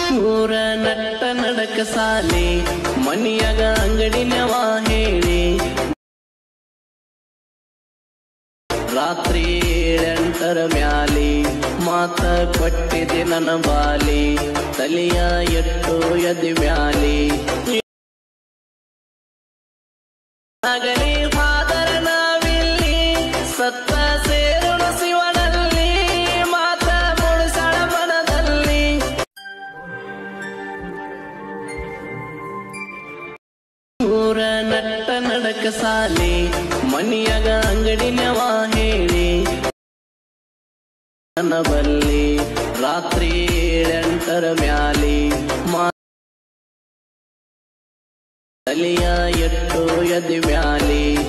ಊರ ನಟ್ಟ ನಡಕ ಸಾಲಿ ಮನಿಯಾಗ ಅಂಗಡಿ ನೆವ ಹೇಳಿ ರಾತ್ರಿ ಎಂಟರ ಮ್ಯಾಲಿ ಮಾತ ಕೊಟ್ಟಿದೆ ನನ್ನ ಬಾಲಿ ತಲಿಯ ಎಟ್ಟು ಎದಿ ಮ್ಯಾಲಿ ಆಗಲಿ ಫಾದರ ನಾವಿಲ್ಲಿ ಸತ್ತ ಸೇರುಣ ಶಿವನಲ್ಲಿ ಮಾತ ಮುಳುಸಳ ಮನದಲ್ಲಿ ಊರ ನಟ್ಟ ನಡಕ ಸಾಲಿ ಮನಿಯಾಗ ಅಂಗಡಿ ನೆವ ಹೇಳಿ ನನ್ನ ಬಲ್ಲಿ ರಾತ್ರಿ ಎಂಟರ ಮ್ಯಾಲಿ ಮಾ ತಲಿಯ ಎಟ್ಟು ಎದಿ ಮ್ಯಾಲಿ